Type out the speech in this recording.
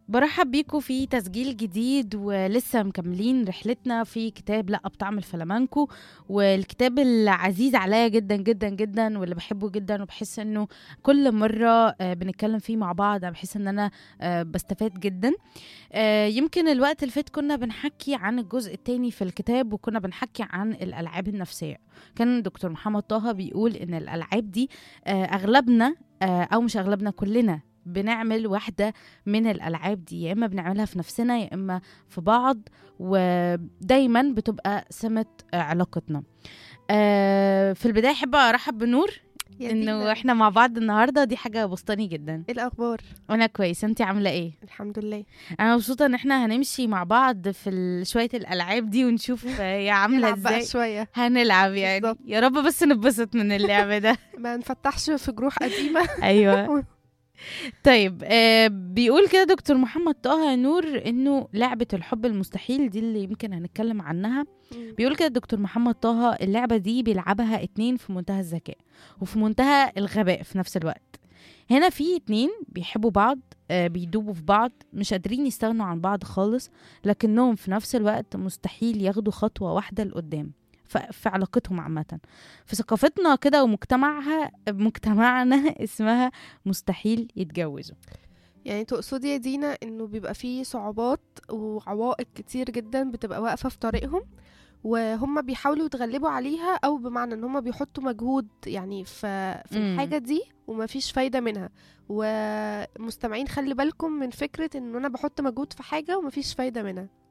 برحب بيكم في تسجيل جديد ولسه مكملين رحلتنا في كتاب لا بطعم الفلامانكو والكتاب العزيز عليا جدا جدا جدا واللي بحبه جدا وبحس انه كل مره آه، بنتكلم فيه مع بعض أنا بحس ان انا آه، بستفاد جدا آه، يمكن الوقت اللي فات كنا بنحكي عن الجزء الثاني في الكتاب وكنا بنحكي عن الالعاب النفسيه كان دكتور محمد طه بيقول ان الالعاب دي آه، اغلبنا آه، او مش اغلبنا كلنا بنعمل واحدة من الألعاب دي يا إما بنعملها في نفسنا يا إما في بعض ودايما بتبقى سمة آه، علاقتنا آه، في البداية أحب أرحب بنور يا إنه دينا، إحنا مع بعض النهاردة دي حاجة بسطاني جدا ايه الاخبار وأنا كويس أنتي عاملة إيه؟ الحمد لله أنا مبسوطة إن إحنا هنمشي مع بعض في ال- شوية الألعاب دي ونشوف آه، هي عاملة نلعب بقى إزاي شويه هنلعب يعني بالظبط. يا رب بس نتبسط من اللعب ده ما نفتحش في جروح قديمه ايوه طيب آه بيقول كده دكتور محمد طه نور انه لعبه الحب المستحيل دي اللي يمكن هنتكلم عنها بيقول كده دكتور محمد طه اللعبه دي بيلعبها اتنين في منتهى الذكاء وفي منتهى الغباء في نفس الوقت هنا في اتنين بيحبوا بعض آه بيدوبوا في بعض مش قادرين يستغنوا عن بعض خالص لكنهم في نفس الوقت مستحيل ياخدوا خطوه واحده لقدام ف- في علاقتهم عامة في ثقافتنا كده ومجتمعها مجتمعنا اسمها مستحيل يتجوزوا يعني تقصدي يا دينا انه بيبقى فيه صعوبات وعوائق كتير جدا بتبقى واقفه في طريقهم وهم بيحاولوا يتغلبوا عليها او بمعنى ان هم بيحطوا مجهود يعني في في مم. الحاجه دي ومفيش فايده منها ومستمعين خلي بالكم من فكره ان انا بحط مجهود في حاجه ومفيش فايده منها